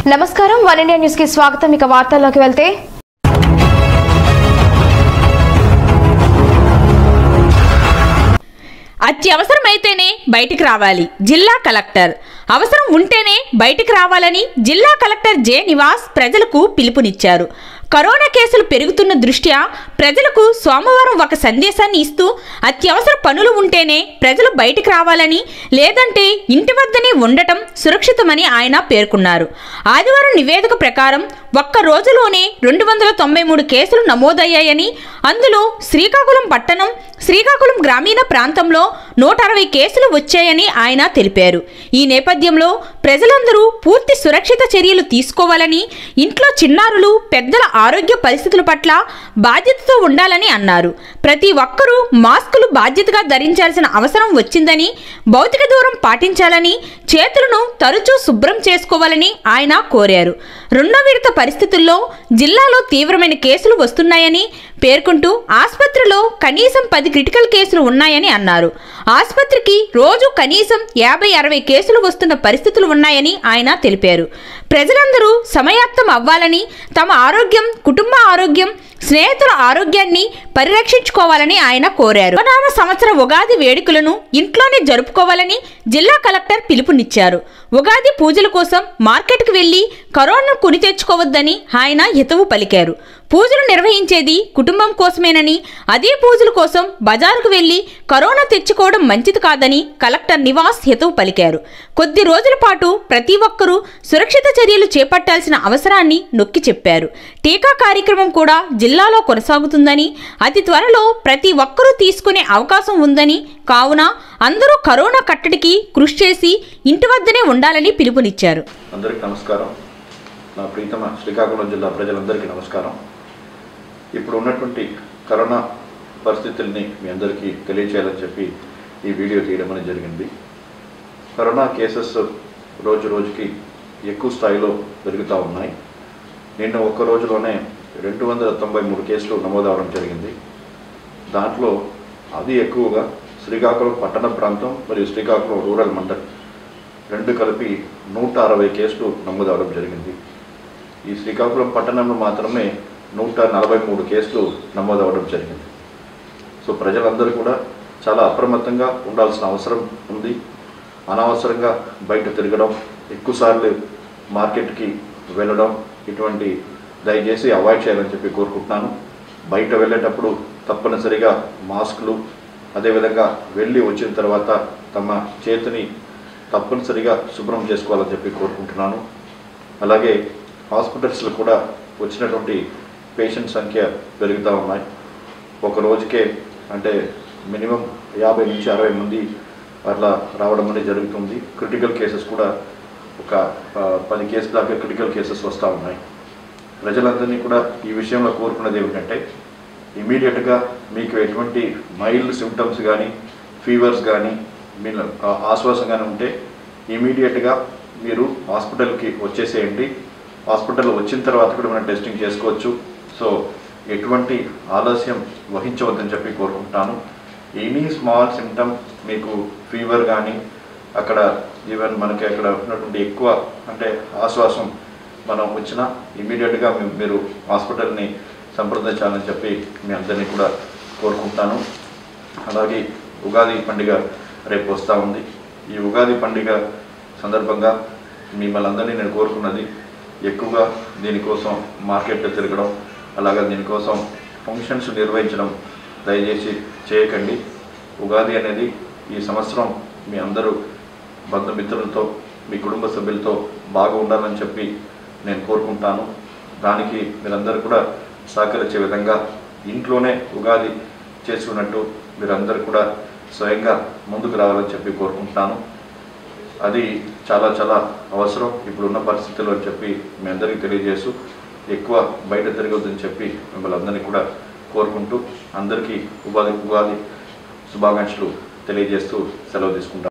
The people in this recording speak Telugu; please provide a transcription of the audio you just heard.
నమస్కారం వన్ ఇండియా న్యూస్ కి స్వాగతం ఇక వార్తల్లోకి వెళ్తే అత్యవసరమైతేనే బయటికి రావాలి జిల్లా కలెక్టర్ అవసరం ఉంటేనే బయటికి రావాలని జిల్లా కలెక్టర్ జె నివాస్ ప్రజలకు పిలుపునిచ్చారు కరోనా కేసులు పెరుగుతున్న దృష్ట్యా ప్రజలకు సోమవారం ఒక సందేశాన్ని ఇస్తూ అత్యవసర పనులు ఉంటేనే ప్రజలు బయటికి రావాలని లేదంటే ఇంటి వద్దనే ఉండటం సురక్షితమని ఆయన పేర్కొన్నారు ఆదివారం నివేదిక ప్రకారం ఒక్క రోజులోనే రెండు వందల తొంభై మూడు కేసులు నమోదయ్యాయని అందులో శ్రీకాకుళం పట్టణం శ్రీకాకుళం గ్రామీణ ప్రాంతంలో నూట అరవై కేసులు వచ్చాయని ఆయన తెలిపారు ఈ నేపథ్యంలో ప్రజలందరూ పూర్తి సురక్షిత చర్యలు తీసుకోవాలని ఇంట్లో చిన్నారులు పెద్దల ఆరోగ్య పరిస్థితుల పట్ల బాధ్యతతో ఉండాలని అన్నారు ప్రతి ఒక్కరూ మాస్కులు బాధ్యతగా ధరించాల్సిన అవసరం వచ్చిందని భౌతిక దూరం పాటించాలని చేతులను తరచూ శుభ్రం చేసుకోవాలని ఆయన కోరారు రెండో విడత పరిస్థితుల్లో జిల్లాలో తీవ్రమైన కేసులు వస్తున్నాయని పేర్కొంటూ ఆసుపత్రిలో కనీసం పది క్రిటికల్ కేసులు ఉన్నాయని అన్నారు ఆసుపత్రికి రోజు కనీసం యాభై అరవై కేసులు వస్తున్న పరిస్థితులు ఉన్నాయని ఆయన తెలిపారు ప్రజలందరూ సమయాప్తం అవ్వాలని తమ ఆరోగ్యం కుటుంబ ఆరోగ్యం స్నేహితుల ఆరోగ్యాన్ని పరిరక్షించుకోవాలని ఆయన కోరారు నవనామ సంవత్సర ఉగాది వేడుకలను ఇంట్లోనే జరుపుకోవాలని జిల్లా కలెక్టర్ పిలుపునిచ్చారు ఉగాది పూజల కోసం మార్కెట్కి వెళ్లి కరోనా కొని తెచ్చుకోవద్దని ఆయన హితవు పలికారు పూజలు నిర్వహించేది కుటుంబం కోసమేనని అదే పూజల కోసం బజారుకు వెళ్లి కరోనా తెచ్చుకోవడం మంచిది కాదని కలెక్టర్ నివాస్ హితవు పలికారు కొద్ది రోజుల పాటు ప్రతి ఒక్కరూ సురక్షిత చర్యలు చేపట్టాల్సిన అవసరాన్ని నొక్కి చెప్పారు టీకా కార్యక్రమం కూడా జిల్లాలో కొనసాగుతుందని అతి త్వరలో ప్రతి ఒక్కరూ తీసుకునే అవకాశం ఉందని కావున అందరూ కరోనా కట్టడికి కృషి చేసి ఇంటి వద్దనే ఉండాలని పిలుపునిచ్చారు అందరికీ నమస్కారం నా ప్రీతమ శ్రీకాకుళం జిల్లా ప్రజలందరికీ నమస్కారం ఇప్పుడు ఉన్నటువంటి కరోనా పరిస్థితుల్ని మీ అందరికీ తెలియచేయాలని చెప్పి ఈ వీడియో తీయడం అనేది జరిగింది కరోనా కేసెస్ రోజు రోజుకి ఎక్కువ స్థాయిలో పెరుగుతూ ఉన్నాయి నిన్న ఒక్క రోజులోనే రెండు వందల తొంభై మూడు కేసులు నమోదవడం జరిగింది దాంట్లో అది ఎక్కువగా శ్రీకాకుళం పట్టణ ప్రాంతం మరియు శ్రీకాకుళం రూరల్ మండల్ రెండు కలిపి నూట అరవై కేసులు నమోదవడం జరిగింది ఈ శ్రీకాకుళం పట్టణంలో మాత్రమే నూట నలభై మూడు కేసులు నమోదవడం జరిగింది సో ప్రజలందరూ కూడా చాలా అప్రమత్తంగా ఉండాల్సిన అవసరం ఉంది అనవసరంగా బయట తిరగడం ఎక్కువసార్లు మార్కెట్కి వెళ్ళడం ఇటువంటి దయచేసి అవాయిడ్ చేయాలని చెప్పి కోరుకుంటున్నాను బయట వెళ్ళేటప్పుడు తప్పనిసరిగా మాస్కులు అదేవిధంగా వెళ్ళి వచ్చిన తర్వాత తమ చేతిని తప్పనిసరిగా శుభ్రం చేసుకోవాలని చెప్పి కోరుకుంటున్నాను అలాగే హాస్పిటల్స్లో కూడా వచ్చినటువంటి పేషెంట్ సంఖ్య పెరుగుతూ ఉన్నాయి ఒక రోజుకే అంటే మినిమం యాభై నుంచి అరవై మంది అట్లా రావడం అనేది జరుగుతుంది క్రిటికల్ కేసెస్ కూడా ఒక ఆ, పది కేసుల దాకా క్రిటికల్ కేసెస్ వస్తూ ఉన్నాయి ప్రజలందరినీ కూడా ఈ విషయంలో కోరుకున్నది ఏమిటంటే ఇమీడియట్గా మీకు ఎటువంటి మైల్డ్ సిమ్టమ్స్ కానీ ఫీవర్స్ కానీ మీ ఆశ్వాసం కానీ ఉంటే ఇమీడియట్గా మీరు హాస్పిటల్కి వచ్చేసేయండి హాస్పిటల్ వచ్చిన తర్వాత కూడా మనం టెస్టింగ్ చేసుకోవచ్చు సో ఎటువంటి ఆలస్యం వహించవద్దని చెప్పి కోరుకుంటాను ఎనీ స్మాల్ సిమ్టమ్ మీకు ఫీవర్ కానీ అక్కడ ఈవెన్ మనకి అక్కడ ఉన్నటువంటి ఎక్కువ అంటే ఆశ్వాసం మనం వచ్చినా ఇమీడియట్గా మీరు హాస్పిటల్ని సంప్రదించాలని చెప్పి మీ అందరినీ కూడా కోరుకుంటాను అలాగే ఉగాది పండుగ రేపు వస్తూ ఉంది ఈ ఉగాది పండుగ సందర్భంగా మిమ్మల్ని అందరినీ నేను కోరుకున్నది ఎక్కువగా దీనికోసం మార్కెట్లో తిరగడం అలాగే దీనికోసం ఫంక్షన్స్ నిర్వహించడం దయచేసి చేయకండి ఉగాది అనేది ఈ సంవత్సరం మీ అందరూ బంధుమిత్రులతో మీ కుటుంబ సభ్యులతో బాగా ఉండాలని చెప్పి నేను కోరుకుంటాను దానికి మీరందరూ కూడా సహకరించే విధంగా ఇంట్లోనే ఉగాది చేసుకున్నట్టు మీరందరూ కూడా స్వయంగా ముందుకు రావాలని చెప్పి కోరుకుంటున్నాను అది చాలా చాలా అవసరం ఇప్పుడున్న పరిస్థితుల్లో అని చెప్పి మీ అందరికీ తెలియజేస్తూ ఎక్కువ బయట తిరగొద్దని చెప్పి మిమ్మల్ని అందరినీ కూడా కోరుకుంటూ అందరికీ ఉపాధి ఉగాది శుభాకాంక్షలు తెలియజేస్తూ సెలవు తీసుకుంటాను